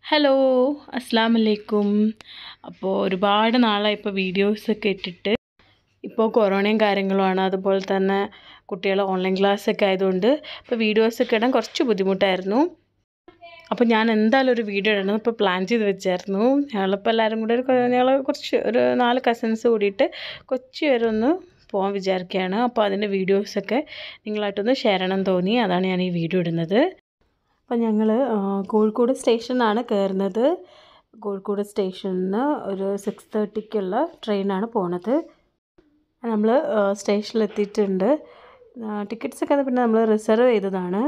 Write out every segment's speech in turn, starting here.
hello അസ്സാം വലൈക്കും അപ്പോൾ ഒരുപാട് നാളായി ഇപ്പോൾ വീഡിയോസൊക്കെ ഇട്ടിട്ട് ഇപ്പോൾ കൊറോണയും കാര്യങ്ങളുമാണ് അതുപോലെ തന്നെ കുട്ടികൾ ഓൺലൈൻ ക്ലാസ്സൊക്കെ ആയതുകൊണ്ട് ഇപ്പോൾ വീഡിയോസൊക്കെ ഇടാൻ കുറച്ച് ബുദ്ധിമുട്ടായിരുന്നു അപ്പോൾ ഞാൻ എന്തായാലും ഒരു വീഡിയോ ഇടണം ഇപ്പോൾ പ്ലാൻ ചെയ്ത് വെച്ചായിരുന്നു ഞങ്ങളിപ്പോൾ എല്ലാവരും കൂടെ ഒരു ഞങ്ങൾ കുറച്ച് ഒരു നാല് കസിൻസ് കൂടിയിട്ട് കൊച്ചി വരെ ഒന്ന് പോകാൻ വിചാരിക്കുകയാണ് അപ്പോൾ അതിൻ്റെ വീഡിയോസൊക്കെ നിങ്ങളായിട്ടൊന്ന് ഷെയർ ചെയ്യണം തോന്നി അതാണ് ഞാൻ ഈ വീഡിയോ ഇടുന്നത് അപ്പം ഞങ്ങൾ കോഴിക്കോട് സ്റ്റേഷനിലാണ് കയറുന്നത് കോഴിക്കോട് സ്റ്റേഷനിൽ നിന്ന് ഒരു സിക്സ് തേർട്ടിക്കുള്ള ട്രെയിനാണ് പോണത് നമ്മൾ സ്റ്റേഷനിൽ എത്തിയിട്ടുണ്ട് ടിക്കറ്റ്സൊക്കെ പിന്നെ നമ്മൾ റിസർവ് ചെയ്തതാണ്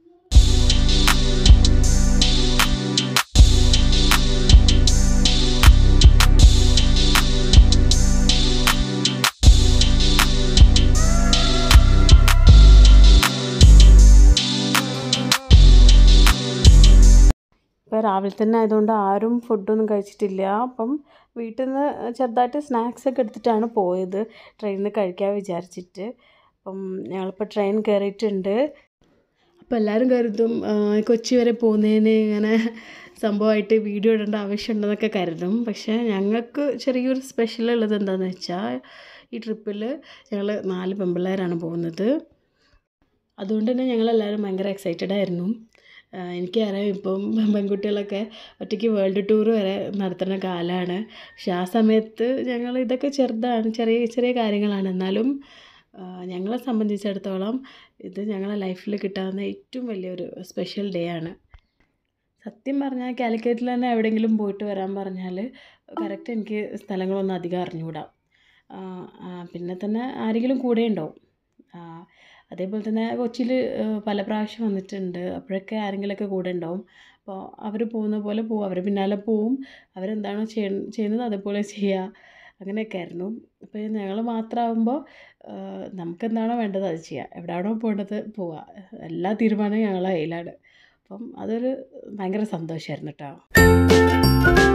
ഇപ്പോൾ രാവിലെ തന്നെ ആയതുകൊണ്ട് ആരും ഫുഡൊന്നും കഴിച്ചിട്ടില്ല അപ്പം വീട്ടിൽ നിന്ന് ചെറുതായിട്ട് സ്നാക്സ് ഒക്കെ എടുത്തിട്ടാണ് പോയത് ട്രെയിനിൽ നിന്ന് കഴിക്കാൻ വിചാരിച്ചിട്ട് അപ്പം ഞങ്ങളിപ്പോൾ ട്രെയിൻ കയറിയിട്ടുണ്ട് അപ്പോൾ എല്ലാവരും കരുതും കൊച്ചി വരെ പോകുന്നതിന് ഇങ്ങനെ സംഭവമായിട്ട് വീഡിയോ ഇടേണ്ട ആവശ്യമുണ്ടെന്നൊക്കെ കരുതും പക്ഷേ ഞങ്ങൾക്ക് ചെറിയൊരു സ്പെഷ്യൽ ഉള്ളത് എന്താണെന്ന് വെച്ചാൽ ഈ ട്രിപ്പിൽ ഞങ്ങൾ നാല് പെമ്പിള്ളേരാണ് പോകുന്നത് അതുകൊണ്ട് തന്നെ ഞങ്ങളെല്ലാവരും ഭയങ്കര എക്സൈറ്റഡ് ആയിരുന്നു എനിക്കറിയാം ഇപ്പം പെൺകുട്ടികളൊക്കെ ഒറ്റയ്ക്ക് വേൾഡ് ടൂർ വരെ നടത്തുന്ന കാലമാണ് പക്ഷെ ആ സമയത്ത് ഞങ്ങൾ ഇതൊക്കെ ചെറുതാണ് ചെറിയ ചെറിയ കാര്യങ്ങളാണ് എന്നാലും ഞങ്ങളെ സംബന്ധിച്ചിടത്തോളം ഇത് ഞങ്ങളെ ലൈഫിൽ കിട്ടാവുന്ന ഏറ്റവും വലിയൊരു സ്പെഷ്യൽ ഡേ ആണ് സത്യം പറഞ്ഞാൽ കാലിക്കറ്റിൽ തന്നെ എവിടെയെങ്കിലും പോയിട്ട് വരാൻ പറഞ്ഞാൽ കറക്റ്റ് എനിക്ക് സ്ഥലങ്ങളൊന്നും അധികം അറിഞ്ഞുകൂടാ പിന്നെ തന്നെ ആരെങ്കിലും കൂടെ ഉണ്ടാവും അതേപോലെ തന്നെ കൊച്ചിയിൽ പല പ്രാവശ്യം വന്നിട്ടുണ്ട് അപ്പോഴൊക്കെ ആരെങ്കിലുമൊക്കെ കൂടെ ഉണ്ടാവും അപ്പോൾ അവർ പോകുന്ന പോലെ പോവും അവർ പിന്നാലെ പോവും അവരെന്താണോ ചെയ്യ ചെയ്യുന്നത് അതേപോലെ ചെയ്യുക അങ്ങനെയൊക്കെ ആയിരുന്നു അപ്പോൾ ഞങ്ങൾ മാത്രമാകുമ്പോൾ നമുക്കെന്താണോ വേണ്ടത് അത് ചെയ്യുക എവിടെയാണോ പോകേണ്ടത് പോവുക എല്ലാ തീരുമാനവും ഞങ്ങളെ കയ്യിലാണ് അപ്പം അതൊരു ഭയങ്കര സന്തോഷമായിരുന്നു കേട്ടോ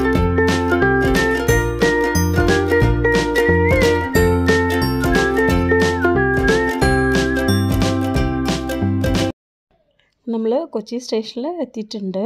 നമ്മൾ കൊച്ചി സ്റ്റേഷനിൽ എത്തിയിട്ടുണ്ട്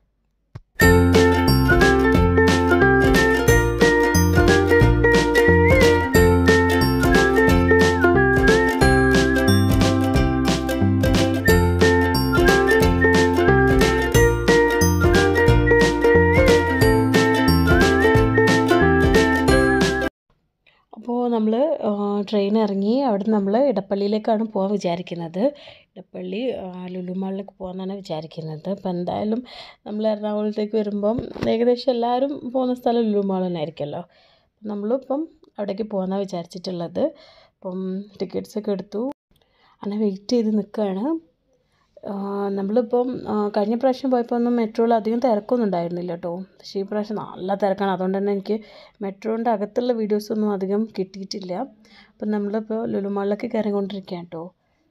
അപ്പോൾ നമ്മൾ ട്രെയിൻ ഇറങ്ങി അവിടെ നമ്മൾ ഇടപ്പള്ളിയിലേക്കാണ് പോകാൻ വിചാരിക്കുന്നത് ഇടപ്പള്ളി ലുലു മാളിലേക്ക് പോകാമെന്നാണ് വിചാരിക്കുന്നത് അപ്പോൾ എന്തായാലും നമ്മൾ എറണാകുളത്തേക്ക് വരുമ്പം ഏകദേശം എല്ലാവരും പോകുന്ന സ്ഥലം ലുലു മാൾ തന്നെ ആയിരിക്കുമല്ലോ നമ്മളിപ്പം അവിടേക്ക് പോകാമെന്നാണ് വിചാരിച്ചിട്ടുള്ളത് അപ്പം ടിക്കറ്റ്സൊക്കെ എടുത്തു അങ്ങനെ വെയിറ്റ് ചെയ്ത് നിൽക്കുകയാണ് നമ്മളിപ്പം കഴിഞ്ഞ പ്രാവശ്യം പോയപ്പോൾ ഒന്നും മെട്രോയിൽ അധികം തിരക്കൊന്നും ഉണ്ടായിരുന്നില്ല കേട്ടോ പക്ഷേ ഈ പ്രാവശ്യം നല്ല തിരക്കാണ് അതുകൊണ്ട് തന്നെ എനിക്ക് മെട്രോൻ്റെ അകത്തുള്ള വീഡിയോസൊന്നും അധികം കിട്ടിയിട്ടില്ല അപ്പം നമ്മളിപ്പോൾ ലുലുമാളിലേക്ക് കയറിക്കൊണ്ടിരിക്കുകയാണ് കേട്ടോ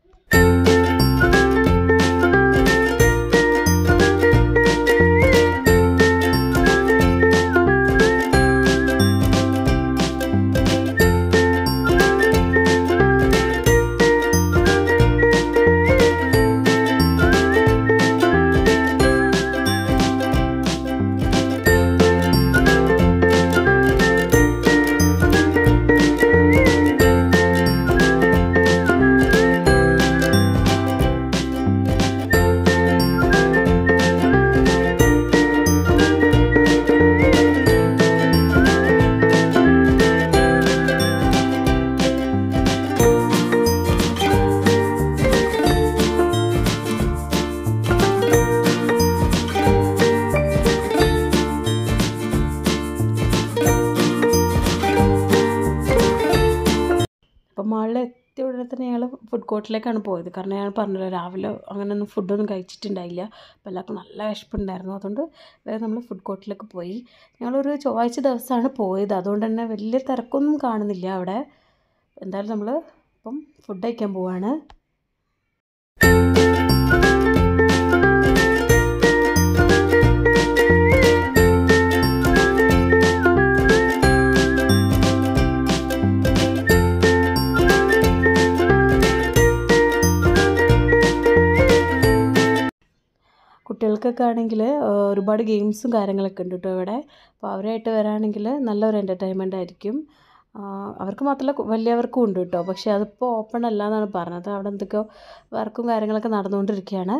അപ്പം മാളിൽ എത്തിയ ഉടനെ തന്നെ ഞങ്ങൾ ഫുഡ് കോർട്ടിലേക്കാണ് പോയത് കാരണം ഞാൻ പറഞ്ഞല്ലോ രാവിലെ അങ്ങനെയൊന്നും ഫുഡൊന്നും കഴിച്ചിട്ടുണ്ടായില്ല അപ്പോൾ എല്ലാവർക്കും നല്ല വിശപ്പുണ്ടായിരുന്നു അതുകൊണ്ട് വേഗം നമ്മൾ ഫുഡ് കോർട്ടിലേക്ക് പോയി ഞങ്ങളൊരു ചൊവ്വാഴ്ച ദിവസമാണ് പോയത് അതുകൊണ്ട് തന്നെ വലിയ തിരക്കൊന്നും കാണുന്നില്ല അവിടെ എന്തായാലും നമ്മൾ ഇപ്പം ഫുഡ് കഴിക്കാൻ പോവാണ് കുട്ടികൾക്കൊക്കെ കുട്ടികൾക്കാണെങ്കിൽ ഒരുപാട് ഗെയിംസും കാര്യങ്ങളൊക്കെ ഉണ്ട് കേട്ടോ ഇവിടെ അപ്പോൾ അവരായിട്ട് വരാണെങ്കിൽ നല്ലൊരു എൻ്റർടൈൻമെൻ്റ് ആയിരിക്കും ആ, അവർക്ക് മാത്രമല്ല കു- വലിയവർക്കും ഉണ്ട് കേട്ടോ പക്ഷേ അതിപ്പോൾ ഓപ്പൺ അല്ല എന്നാണ് പറഞ്ഞത് അവിടെ എന്തൊക്കെയോ വർക്കും കാര്യങ്ങളൊക്കെ നടന്നുകൊണ്ടിരിക്കുകയാണ്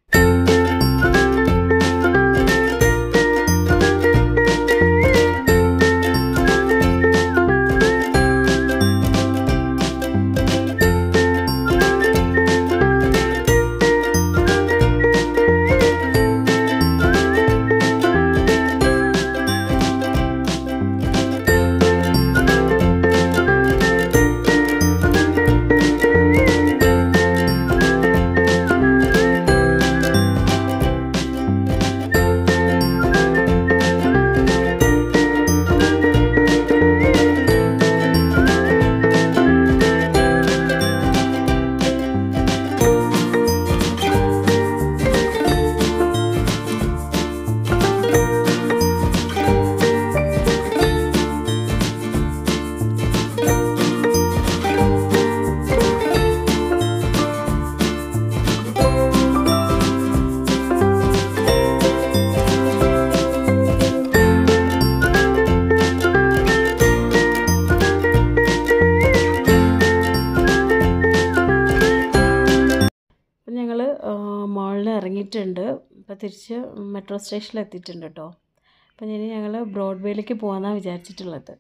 അപ്പം ഞങ്ങൾ മാളിൽ ഇറങ്ങിയിട്ടുണ്ട് ഇപ്പോൾ തിരിച്ച് മെട്രോ സ്റ്റേഷനിൽ എത്തിയിട്ടുണ്ട് കേട്ടോ അപ്പം ഇനി ഞങ്ങൾ ബ്രോഡ്വേയിലേക്ക് പോകാമെന്നാണ് വിചാരിച്ചിട്ടുള്ളത്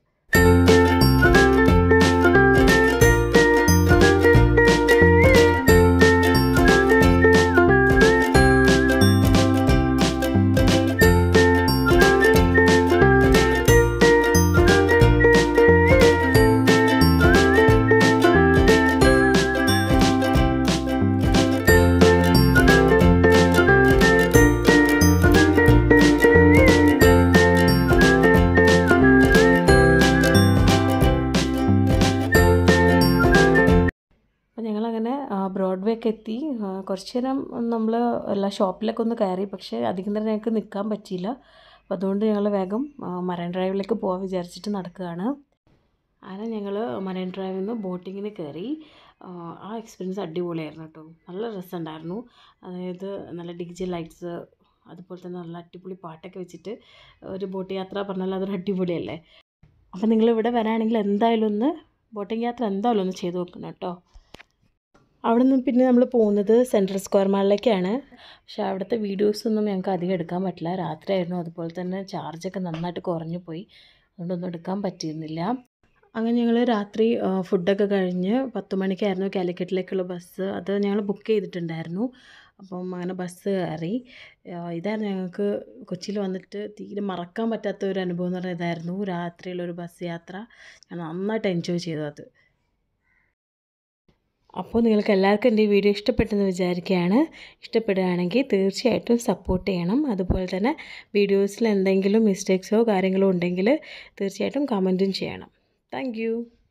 അപ്പോൾ ഞങ്ങളങ്ങനെ ആ, ബ്രോഡ്വേ ഒക്കെ എത്തി ആ, കുറച്ച് നേരം നമ്മൾ എല്ലാ ഷോപ്പിലൊക്കെ ഒന്ന് കയറി പക്ഷേ അധികം നേരം ഞങ്ങൾക്ക് നിൽക്കാൻ പറ്റിയില്ല അപ്പോൾ അതുകൊണ്ട് ഞങ്ങൾ വേഗം ആ, മറൈൻ ഡ്രൈവിലേക്ക് പോകാൻ വിചാരിച്ചിട്ട് നടക്കുകയാണ് അങ്ങനെ ഞങ്ങൾ മറൈൻ ഡ്രൈവിൽ നിന്ന് ബോട്ടിങ്ങിന് കയറി ആ, ആ എക്സ്പീരിയൻസ് അടിപൊളിയായിരുന്നു കേട്ടോ നല്ല രസമുണ്ടായിരുന്നു അതായത് നല്ല ഡിജിറ്റൽ ലൈറ്റ്സ് അതുപോലെ തന്നെ നല്ല അടിപൊളി പാട്ടൊക്കെ വെച്ചിട്ട് ഒരു ബോട്ട് യാത്ര പറഞ്ഞാൽ അതൊരു അടിപൊളിയല്ലേ അപ്പോൾ നിങ്ങൾ ഇവിടെ വരാണെങ്കിൽ എന്തായാലും ഒന്ന് ബോട്ടിംഗ് യാത്ര എന്തായാലും ഒന്ന് ചെയ്ത് നോക്കണം കേട്ടോ അവിടെ നിന്ന് പിന്നെ നമ്മൾ പോകുന്നത് സെൻട്രൽ സ്ക്വയർ മാളിലേക്കാണ് പക്ഷേ അവിടുത്തെ വീഡിയോസൊന്നും ഞങ്ങൾക്ക് അധികം എടുക്കാൻ പറ്റില്ല രാത്രിയായിരുന്നു അതുപോലെ തന്നെ ചാർജൊക്കെ നന്നായിട്ട് കുറഞ്ഞു പോയി അതുകൊണ്ടൊന്നും എടുക്കാൻ പറ്റിയിരുന്നില്ല അങ്ങനെ ഞങ്ങൾ രാത്രി ആ, ഫുഡൊക്കെ കഴിഞ്ഞ് പത്ത് മണിക്കായിരുന്നു കാലിക്കറ്റിലേക്കുള്ള ബസ് അത് ഞങ്ങൾ ബുക്ക് ചെയ്തിട്ടുണ്ടായിരുന്നു അപ്പം അങ്ങനെ ബസ് കയറി ആ, ഇതായിരുന്നു ഞങ്ങൾക്ക് കൊച്ചിയിൽ വന്നിട്ട് തീരെ മറക്കാൻ പറ്റാത്ത ഒരു അനുഭവം എന്ന് പറഞ്ഞാൽ ഇതായിരുന്നു രാത്രിയിലൊരു ബസ് യാത്ര ഞാൻ നന്നായിട്ട് എൻജോയ് ചെയ്തു അത് അപ്പോൾ നിങ്ങൾക്ക് എല്ലാവർക്കും എൻ്റെ ഈ വീഡിയോ ഇഷ്ടപ്പെട്ടെന്ന് വിചാരിക്കുകയാണ് ഇഷ്ടപ്പെടുകയാണെങ്കിൽ തീർച്ചയായിട്ടും സപ്പോർട്ട് ചെയ്യണം അതുപോലെ തന്നെ വീഡിയോസിൽ എന്തെങ്കിലും മിസ്റ്റേക്സോ കാര്യങ്ങളോ ഉണ്ടെങ്കിൽ തീർച്ചയായിട്ടും കമൻറ്റും ചെയ്യണം താങ്ക്